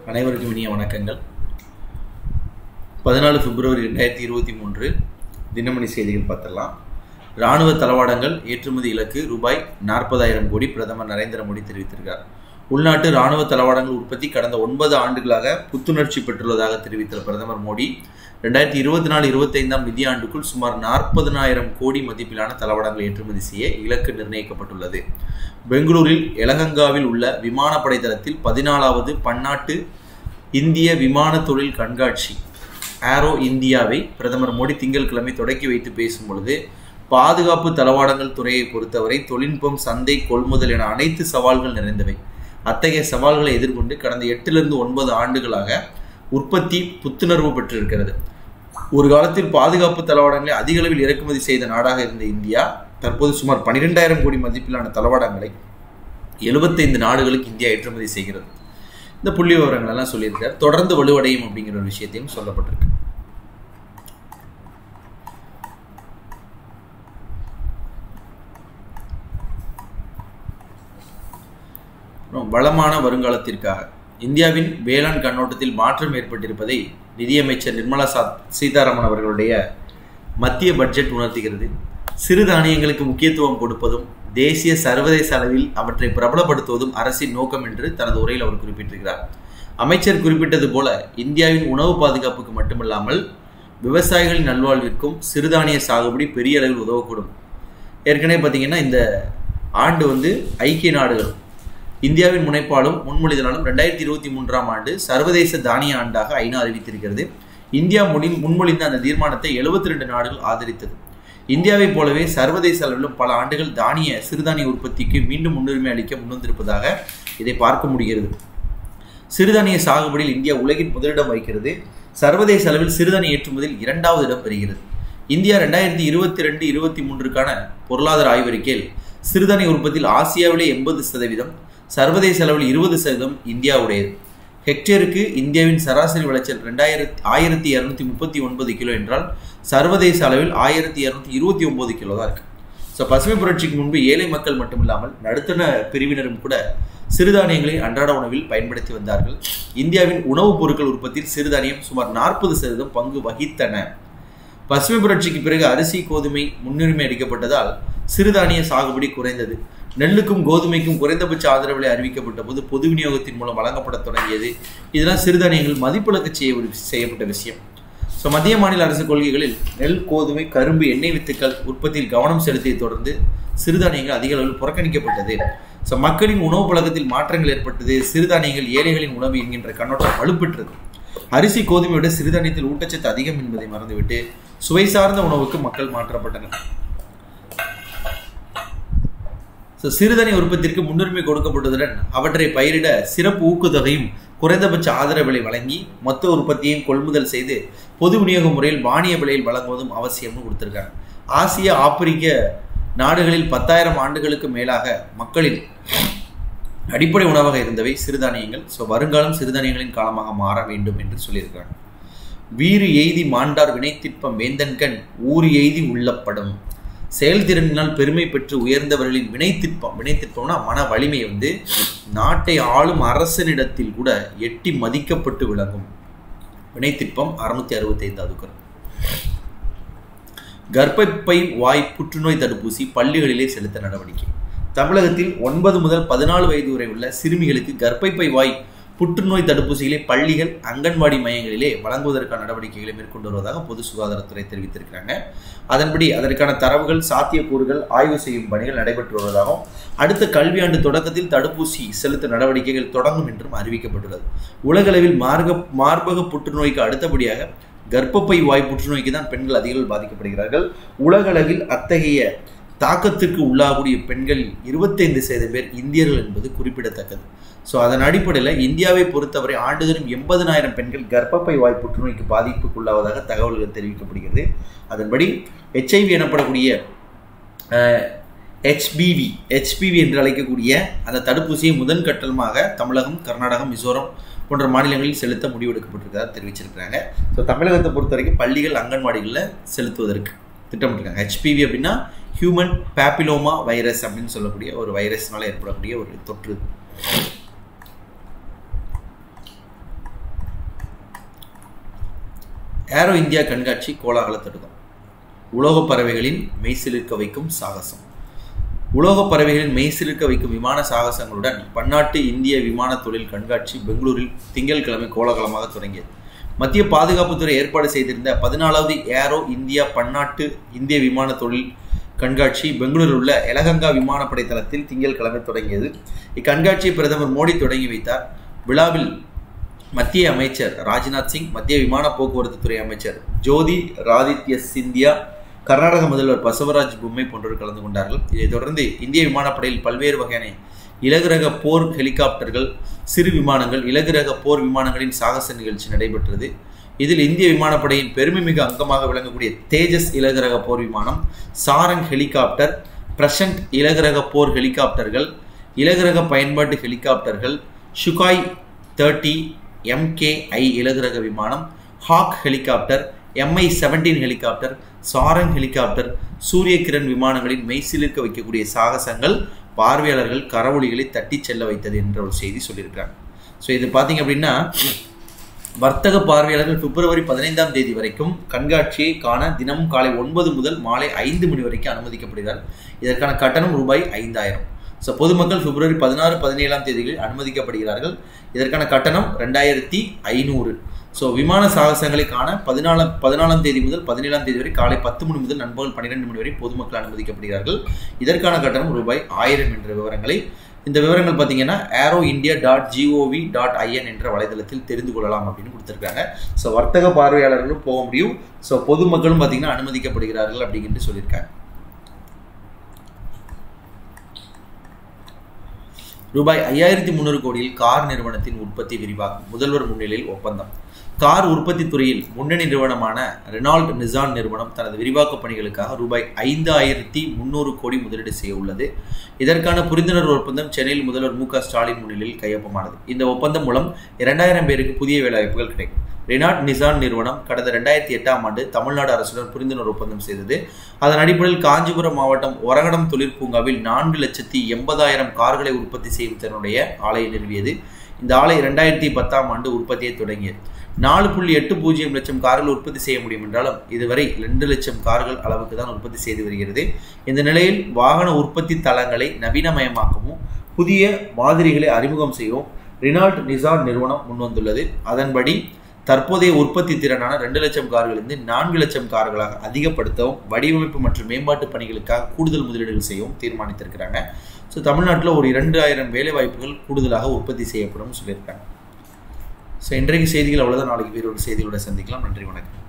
அனைவருக்கும் இனிய வணக்கங்கள் பதினாலு பிப்ரவரி ரெண்டாயிரத்தி இருபத்தி மூன்று தினமணி செய்திகள் பார்த்துடலாம் இராணுவ தளவாடங்கள் ஏற்றுமதி இலக்கு ரூபாய் நாற்பதாயிரம் கோடி பிரதமர் நரேந்திர மோடி தெரிவித்திருக்கார் உள்நாட்டு இராணுவ தளவாடங்கள் உற்பத்தி கடந்த ஒன்பது ஆண்டுகளாக புத்துணர்ச்சி பெற்றுள்ளதாக தெரிவித்த பிரதமர் மோடி ரெண்டாயிரத்தி இருபத்தி நாலு இருபத்தைந்தாம் நிதியாண்டுக்குள் சுமார் நாற்பதனாயிரம் கோடி மதிப்பிலான தளவாடங்கள் ஏற்றுமதி செய்ய இலக்கு நிர்ணயிக்கப்பட்டுள்ளது பெங்களூரில் எலகங்காவில் உள்ள விமானப்படை தளத்தில் பதினாலாவது பன்னாட்டு இந்திய விமான தொழில் கண்காட்சி ஆரோ இந்தியாவை பிரதமர் மோடி திங்கட்கிழமை தொடக்கி வைத்து பேசும் பொழுது பாதுகாப்பு தளவாடங்கள் துறையை பொறுத்தவரை தொழில்நுட்பம் சந்தை கொள்முதல் என அனைத்து சவால்கள் நிறைந்தவை அத்தகைய சவால்களை எதிர்கொண்டு கடந்த எட்டிலிருந்து ஒன்பது ஆண்டுகளாக உற்பத்தி புத்துணர்வு பெற்றிருக்கிறது ஒரு காலத்தில் பாதுகாப்பு தளவாடங்களை அதிக அளவில் இறக்குமதி செய்த நாடாக இருந்த இந்தியா தற்போது சுமார் பனிரெண்டாயிரம் கோடி மதிப்பிலான தளவாடங்களை எழுபத்தைந்து நாடுகளுக்கு இந்தியா ஏற்றுமதி செய்கிறது இந்த புள்ளி விவரங்கள் எல்லாம் சொல்லியிருக்கார் தொடர்ந்து வலுவடையும் அப்படிங்கிற ஒரு விஷயத்தையும் சொல்லப்பட்டிருக்கு வளமான வருங்காலத்திற்காக இந்தியாவின் வேளாண் கண்ணோட்டத்தில் மாற்றம் ஏற்பட்டிருப்பதை நிதியமைச்சர் நிர்மலா சீதாராமன் அவர்களுடைய மத்திய பட்ஜெட் உணர்த்துகிறது சிறுதானியங்களுக்கு முக்கியத்துவம் கொடுப்பதும் தேசிய சர்வதேச அளவில் அவற்றை பிரபலப்படுத்துவதும் அரசின் நோக்கம் என்று தனது உரையில் அவர் குறிப்பிட்டிருக்கிறார் அமைச்சர் குறிப்பிட்டது போல இந்தியாவின் உணவு பாதுகாப்புக்கு மட்டுமல்லாமல் விவசாயிகளின் நல்வாழ்விற்கும் சிறுதானிய சாகுபடி பெரிய அளவில் உதவக்கூடும் ஏற்கனவே பார்த்தீங்கன்னா இந்த ஆண்டு வந்து ஐக்கிய நாடுகள் இந்தியாவின் முனைப்பாலும் முன்மொழிதலாலும் ரெண்டாயிரத்தி இருபத்தி மூன்றாம் ஆண்டு சர்வதேச தானிய ஆண்டாக ஐநா அறிவித்திருக்கிறது இந்தியா முடி முன்மொழிந்த அந்த தீர்மானத்தை எழுபத்தி ரெண்டு நாடுகள் ஆதரித்தது இந்தியாவைப் போலவே சர்வதேச அளவிலும் பல ஆண்டுகள் தானிய சிறுதானிய உற்பத்திக்கு மீண்டும் முன்னுரிமை அளிக்க முன்வந்திருப்பதாக இதை பார்க்க முடிகிறது சிறுதானிய சாகுபடியில் இந்தியா உலகின் முதலிடம் வகிக்கிறது சர்வதேச அளவில் சிறுதானிய ஏற்றுமதியில் இரண்டாவது இடம் பெறுகிறது இந்தியா ரெண்டாயிரத்தி இருபத்தி ரெண்டு இருபத்தி மூன்றுக்கான பொருளாதார ஆய்வறிக்கையில் சிறுதானிய உற்பத்தியில் ஆசியாவிலே எண்பது சதவீதம் சர்வதேச அளவில் இருபது சதவீதம் இந்தியாவுடையது ஹெக்டேருக்கு இந்தியாவின் சராசரி விளைச்சல் ரெண்டாயிரத்தி ஆயிரத்தி இரநூத்தி முப்பத்தி ஒன்பது கிலோ என்றால் சர்வதேச அளவில் ஆயிரத்தி இரநூத்தி இருபத்தி ஒன்பது கிலோ தான் இருக்கு ஸோ பசுமை புரட்சிக்கு முன்பு ஏழை மக்கள் மட்டுமில்லாமல் நடுத்தர பிரிவினரும் கூட சிறுதானியங்களை அன்றாட உணவில் பயன்படுத்தி வந்தார்கள் இந்தியாவின் உணவுப் பொருட்கள் உற்பத்தியில் சிறுதானியம் சுமார் நாற்பது சதவீதம் பங்கு வகித்தன பசுமை புரட்சிக்கு பிறகு அரிசி கோதுமை முன்னுரிமை அளிக்கப்பட்டதால் சிறுதானிய சாகுபடி குறைந்தது நெல்லுக்கும் கோதுமைக்கும் குறைந்தபட்ச ஆதரவு விலை அறிவிக்கப்பட்ட போது பொது விநியோகத்தின் மூலம் வழங்கப்பட தொடங்கியது இதெல்லாம் சிறுதானியங்கள் மதிப்பிழக்க செய்ய செய்யப்பட்ட விஷயம் ஸோ மத்திய மாநில அரசு கொள்கைகளில் நெல் கோதுமை கரும்பு எண்ணெய் வித்துக்கள் உற்பத்தியில் கவனம் செலுத்தியதை தொடர்ந்து சிறுதானியங்கள் அதிக அளவில் புறக்கணிக்கப்பட்டது ஸோ மக்களின் உணவு பழக்கத்தில் மாற்றங்கள் ஏற்பட்டது சிறுதானியங்கள் ஏழைகளின் உணவு என்கின்ற கண்ணோட்டம் வலுப்பெற்றது அரிசி கோதுமை விட சிறுதானியத்தில் ஊட்டச்சத்து அதிகம் என்பதை மறந்துவிட்டு சுவை சார்ந்த உணவுக்கு மக்கள் மாற்றப்பட்டனர் ஸோ சிறுதானிய உற்பத்திற்கு முன்னுரிமை கொடுக்கப்பட்டதுடன் அவற்றை பயிரிட சிறப்பு ஊக்குத்தொகையும் குறைந்தபட்ச ஆதரவு விலை வழங்கி மொத்த உற்பத்தியையும் கொள்முதல் செய்து பொது விநியோக முறையில் மானிய விலையில் வழங்குவதும் அவசியம்னு கொடுத்துருக்காங்க ஆசிய ஆப்பிரிக்க நாடுகளில் பத்தாயிரம் ஆண்டுகளுக்கு மேலாக மக்களின் அடிப்படை உணவாக இருந்தவை சிறுதானியங்கள் ஸோ வருங்காலம் சிறுதானியங்களின் காலமாக மாற வேண்டும் என்று சொல்லியிருக்காங்க வீறு எய்தி மாண்டார் வினைத்திற்பம் வேந்தன்கண் ஊறு எய்தி உள்ளப்படும் செயல்திறனினால் பெருமை பெற்று உயர்ந்தவர்களின் வினைத்திற்பம் வினைத்திற்பம்னா மன வலிமை வந்து நாட்டை ஆளும் அரசனிடத்தில் கூட எட்டி மதிக்கப்பட்டு விளங்கும் வினைத்திற்பம் அறுநூத்தி அறுபத்தி ஐந்தாவது குரல் கர்ப்பப்பை வாய் புற்றுநோய் தடுப்பூசி பள்ளிகளிலே செலுத்த நடவடிக்கை தமிழகத்தில் ஒன்பது முதல் பதினாலு வயது வரை உள்ள சிறுமிகளுக்கு கர்ப்பப்பை வாய் புற்றுநோய் தடுப்பூசிகளை பள்ளிகள் அங்கன்வாடி மையங்களிலே வழங்குவதற்கான நடவடிக்கைகளை மேற்கொண்டு வருவதாக பொது சுகாதாரத்துறை தெரிவித்திருக்கிறாங்க அதன்படி அதற்கான தரவுகள் சாத்தியக்கூறுகள் ஆய்வு செய்யும் பணிகள் நடைபெற்று வருவதாகவும் அடுத்த கல்வியாண்டு தொடக்கத்தில் தடுப்பூசி செலுத்த நடவடிக்கைகள் தொடங்கும் என்றும் அறிவிக்கப்பட்டுள்ளது உலகளவில் மார்க மார்பக புற்றுநோய்க்கு அடுத்தபடியாக கர்ப்பப்பை வாய் புற்றுநோய்க்கு தான் பெண்கள் அதிக பாதிக்கப்படுகிறார்கள் உலகளவில் அத்தகைய தாக்கத்துக்கு உள்ளாகக்கூடிய பெண்களில் இருபத்தைந்து சதவீதம் பேர் இந்தியர்கள் என்பது குறிப்பிடத்தக்கது ஸோ அதன் அடிப்படையில் இந்தியாவை பொறுத்தவரை ஆண்டுதோறும் எண்பதனாயிரம் பெண்கள் கர்ப்பப்பை வாய் புற்றுநோய்க்கு பாதிப்புக்குள்ளாவதாக தகவல்கள் தெரிவிக்கப்படுகிறது அதன்படி ஹெச்ஐவி எனப்படக்கூடிய ஹெச்பிவி ஹெச்பிவி என்று அழைக்கக்கூடிய அந்த தடுப்பூசியை முதன் கட்டமாக தமிழகம் கர்நாடகம் மிசோரம் போன்ற மாநிலங்களில் செலுத்த முடிவெடுக்கப்பட்டிருக்கிறதா தெரிவிச்சிருக்கிறாங்க ஸோ தமிழகத்தை பொறுத்த வரைக்கும் பள்ளிகள் அங்கன்வாடிகளில் செலுத்துவதற்கு திட்டமிட்டிருக்காங்க ஹெச்பிவி அப்படின்னா ஹியூமன் பேப்பிலோமா வைரஸ் அப்படின்னு சொல்லக்கூடிய ஒரு வைரஸ்னால ஏற்படக்கூடிய ஒரு தொற்று ஏரோ இந்தியா கண்காட்சி கோலாகல தடுக்கம் உலோகப் பறவைகளின் மெய்சிலிர்க்க வைக்கும் சாகசம் உலோகப் பறவைகளின் மெய்சிலிர்க்க வைக்கும் விமான சாகசங்களுடன் பன்னாட்டு இந்திய விமான தொழில் கண்காட்சி பெங்களூரில் திங்கட்கிழமை கோலாகலமாக தொடங்கியது மத்திய பாதுகாப்புத்துறை ஏற்பாடு செய்திருந்த பதினாலாவது ஏரோ இந்தியா பன்னாட்டு இந்திய விமான தொழில் கண்காட்சி பெங்களூரில் உள்ள எலகங்கா விமானப்படை தளத்தில் திங்கட்கிழமை தொடங்கியது இக்கண்காட்சியை பிரதமர் மோடி தொடங்கி வைத்தார் விழாவில் மத்திய அமைச்சர் ராஜ்நாத் சிங் மத்திய விமான போக்குவரத்து துறை அமைச்சர் ஜோதி ராதித்ய சிந்தியா கர்நாடக முதல்வர் பசவராஜ் பொம்மை போன்றோர் கலந்து கொண்டார்கள் இதைத் தொடர்ந்து இந்திய விமானப்படையில் பல்வேறு வகையான இலகுரக போர் ஹெலிகாப்டர்கள் சிறு விமானங்கள் இலகுரக போர் விமானங்களின் சாகச நிகழ்ச்சி நடைபெற்றது இதில் இந்திய விமானப்படையின் பெருமைமிகு அங்கமாக விளங்கக்கூடிய தேஜஸ் இலகுரக போர் விமானம் சாரங் ஹெலிகாப்டர் பிரசன்ட் இலகுரக போர் ஹெலிகாப்டர்கள் இலகுரக பயன்பாட்டு ஹெலிகாப்டர்கள் ஷுகாய் தேர்ட்டி எம்கேஐ இலகுரக விமானம் hawk helicopter MI seventeen helicopter Sarang helicopter Surya Kiran விமானங்களின் மெய்சிலிருக்க வைக்கக்கூடிய சாகசங்கள் பார்வையாளர்கள் கரவொலிகளை தட்டி செல்ல வைத்தது என்ற ஒரு செய்தி சொல்லியிருக்கிறாங்க ஸோ இது பார்த்தீங்க அப்படின்னா வர்த்தக பார்வையாளர்கள் பிப்ரவரி பதினைந்தாம் தேதி வரைக்கும் கண்காட்சியை காண தினமும் காலை ஒன்பது முதல் மாலை ஐந்து மணி வரைக்கும் அனுமதிக்கப்படுகிறார் இதற்கான கட்டணம் ரூபாய் ஐந்தாயிரம் ஸோ பொதுமக்கள் பிப்ரவரி பதினாறு பதினேழாம் தேதிகளில் அனுமதிக்கப்படுகிறார்கள் இதற்கான கட்டணம் ரெண்டாயிரத்தி ஐநூறு ஸோ விமான சாகசங்களை காண பதினாலாம் பதினாலாம் தேதி முதல் பதினேழாம் தேதி வரை காலை பத்து மணி முதல் நண்பகல் பன்னிரெண்டு மணி வரை பொதுமக்கள் அனுமதிக்கப்படுகிறார்கள் இதற்கான கட்டணம் ரூபாய் ஆயிரம் என்ற விவரங்களை இந்த விவரங்கள் பார்த்தீங்கன்னா aero India dot GOV dot IN என்ற வலைதளத்தில் தெரிந்து கொள்ளலாம் அப்படின்னு கொடுத்துருக்காங்க ஸோ வர்த்தக பார்வையாளர்களும் போக முடியும் ஸோ பொதுமக்களும் பார்த்தீங்கன்னா அனுமதிக்கப்படுகிறார்கள் அப்படின்ட்டு சொல்லியிருக்காங்க ரூபாய் ஐயாயிரத்தி முந்நூறு கோடியில் கார் நிறுவனத்தின் உற்பத்தி விரிவாக்கம் முதல்வர் முன்னிலையில் ஒப்பந்தம் கார் உற்பத்தி துறையில் முன்னணி நிறுவனமான ரெனால்ட் நிசான் நிறுவனம் தனது விரிவாக்க பணிகளுக்காக ரூபாய் ஐந்து ஆயிரத்தி முன்னூறு கோடி முதலீடு செய்ய உள்ளது இதற்கான புரிந்துணர்வு ஒப்பந்தம் சென்னையில் முதல்வர் மு ஸ்டாலின் முன்னிலையில் கையொப்பமானது இந்த ஒப்பந்தம் மூலம் இரண்டாயிரம் பேருக்கு புதிய வேலைவாய்ப்புகள் கிடைக்கும் ரெனால்ட் நிசான் நிறுவனம் கடந்த ரெண்டாயிரத்தி எட்டாம் ஆண்டு தமிழ்நாடு அரசுடன் புரிந்துணர்வு ஒப்பந்தம் செய்தது அதன் அடிப்படையில் காஞ்சிபுரம் மாவட்டம் ஒரகடம் தொழிற்பூங்காவில் நான்கு லட்சத்தி எண்பதாயிரம் கார்களை உற்பத்தி செய்யும் திறனுடைய ஆலையை நிறுவியது இந்த ஆலை இரண்டாயிரத்தி பத்தாம் ஆண்டு உற்பத்தியை தொடங்கியது நாலு புள்ளி எட்டு பூஜ்ஜியம் லட்சம் கார்கள் உற்பத்தி செய்ய முடியும் என்றாலும் இதுவரை ரெண்டு லட்சம் கார்கள் அளவுக்கு தான் உற்பத்தி செய்து வருகிறது இந்த நிலையில் வாகன உற்பத்தி தளங்களை நவீனமயமாக்கவும் புதிய மாதிரிகளை அறிமுகம் செய்யவும் ரினால்ட் நிசான் நிறுவனம் முன்வந்துள்ளது அதன்படி தற்போதைய உற்பத்தி திறனான ரெண்டு லட்சம் கார்களிலிருந்து நான்கு லட்சம் கார்களாக அதிகப்படுத்தவும் வடிவமைப்பு மற்றும் மேம்பாட்டு பணிகளுக்காக கூடுதல் முதலீடுகள் செய்யவும் தீர்மானித்திருக்கிறாங்க ஸோ தமிழ்நாட்டில் ஒரு இரண்டு ஆயிரம் வேலை வாய்ப்புகள் கூடுதலாக உற்பத்தி செய்யப்படும் சொல்லியிருக்காங்க ஸோ இன்றைக்கு செய்திகள் அவ்வளோதான் நாளைக்கு வேறொரு செய்திகளோட சந்திக்கலாம் நன்றி வணக்கம்